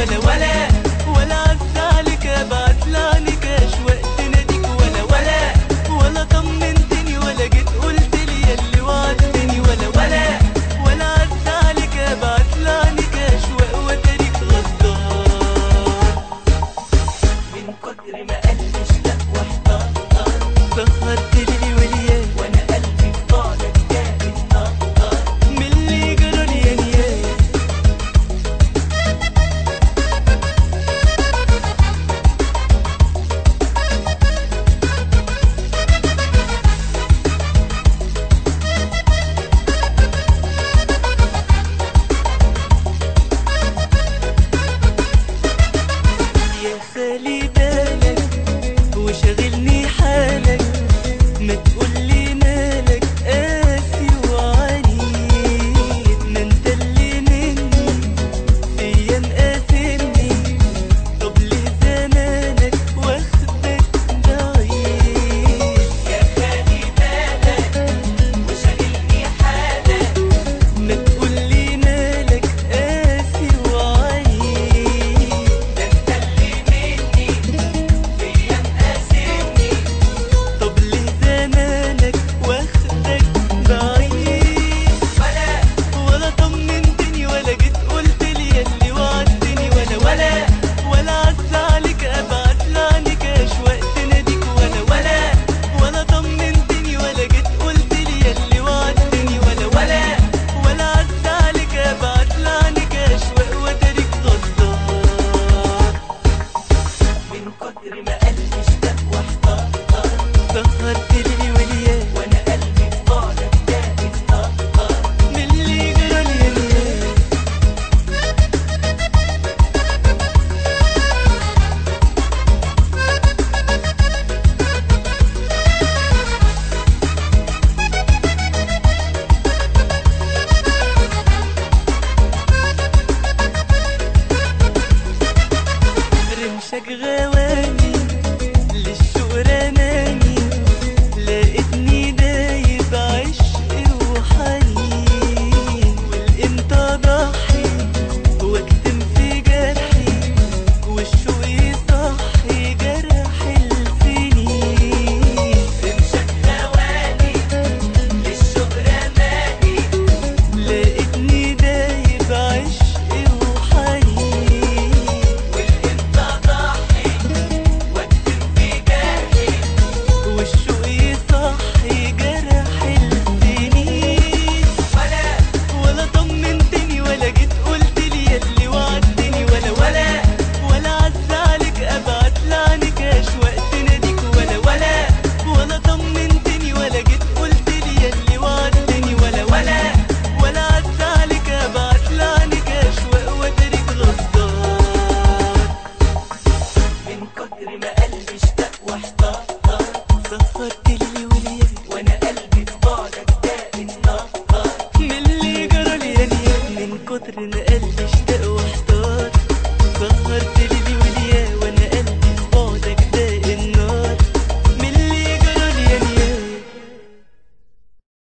ولا ولا ولا عز عليك ابعت لعنك اشواق تناديك ولا ولا ولا طمنتني ولا جيت قلت لي ياللي وعدتني ولا ولا ولا عز عليك ابعت لعنك اشواق وتاريخ غدار من كتر ما قلبي اشتاق واحتار سهرت لي وليالي وانا قلبي في بعدك جاب النهار من اللي جرالي يا نيالي يا خالي بالك وشغلني حالك ما تقولي مالك قاسي وعنيد ما انت اللي مني فيا مقاسمني طب ليه زمانك واخدك بعيد يا خالي بالك وشغلني حالك ما تقولي مالك قاسي وعنيد ده انت اللي مني فيا مقاسمني طب ليه زمانك واخدك بعيد ولا ولا طمنتني ولا جيت قلت لي ياللي وعدتني ولا ولا ولا عز عليك ابعت لعنك اشواق تناديك ولا ولا ولا طمنتني ولا جيت قلت لي ياللي وعدتني ولا ولا ولا عز عليك ابعت لعنك اشواق وتاريخ غدار من كتر ما قلبي اشتاق واحتار سهرت لي وليالي وانا قلبي في بعدك داق النهار من اللي جرالي يا نيالي رمشك غواني للشوق رماني لقيتني دايب عشق وحنين والامتى ضحي واكتم في جرحي والشوق يصحي جرح السنين رمشك غواني للشوق رماني لقيتني دايب عشق وحنين والامتى ضحي واكتم في جرحي والشوق يصحي جرح السنين ولا ولا طمنتني ولا جيت قلت لي ياللي وعدتني ولا ولا ولا عز عليك ابعت لعنك اشواق تناديك ولا ولا ولا طمنتني ولا جيت قلت لي ياللي وعدتني ولا ولا ولا عز عليك ابعت لعنك اشواق وتاريخ غدار من كتر ما قلبي اشتاق واحتار سهرت لي وليالي وانا قلبي في بعدك داق النهار من اللي جرالي يا نيالي من كتر ما